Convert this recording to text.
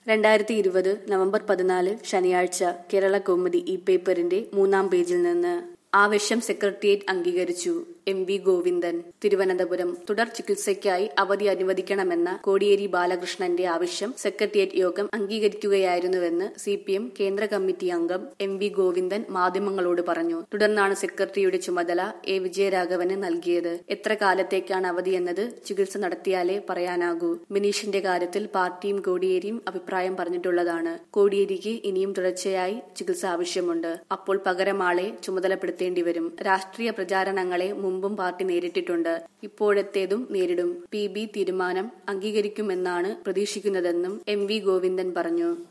രണ്ടായിരത്തി ഇരുപത് നവംബർ പതിനാല് ശനിയാഴ്ച കേരള കൗമുദി ഈ പേപ്പറിന്റെ മൂന്നാം പേജിൽ നിന്ന് ആവശ്യം സെക്രട്ടേറിയറ്റ് അംഗീകരിച്ചു എം വി ഗോവിന്ദൻ തിരുവനന്തപുരം തുടർ ചികിത്സയ്ക്കായി അവധി അനുവദിക്കണമെന്ന കോടിയേരി ബാലകൃഷ്ണന്റെ ആവശ്യം സെക്രട്ടേറിയറ്റ് യോഗം അംഗീകരിക്കുകയായിരുന്നുവെന്ന് സി പി എം കേന്ദ്ര കമ്മിറ്റി അംഗം എം വി ഗോവിന്ദൻ മാധ്യമങ്ങളോട് പറഞ്ഞു തുടർന്നാണ് സെക്രട്ടറിയുടെ ചുമതല എ വിജയരാഘവന് നൽകിയത് എത്ര കാലത്തേക്കാണ് അവധി എന്നത് ചികിത്സ നടത്തിയാലേ പറയാനാകൂ ബിനീഷിന്റെ കാര്യത്തിൽ പാർട്ടിയും കോടിയേരിയും അഭിപ്രായം പറഞ്ഞിട്ടുള്ളതാണ് കോടിയേരിക്ക് ഇനിയും തുടർച്ചയായി ചികിത്സ ആവശ്യമുണ്ട് അപ്പോൾ പകരം ആളെ ചുമതലപ്പെടുത്തേണ്ടി വരും രാഷ്ട്രീയ പ്രചാരണങ്ങളെ മുമ്പും പാർട്ടി നേരിട്ടിട്ടുണ്ട് ഇപ്പോഴത്തേതും നേരിടും പി ബി തീരുമാനം അംഗീകരിക്കുമെന്നാണ് പ്രതീക്ഷിക്കുന്നതെന്നും എം വി ഗോവിന്ദൻ പറഞ്ഞു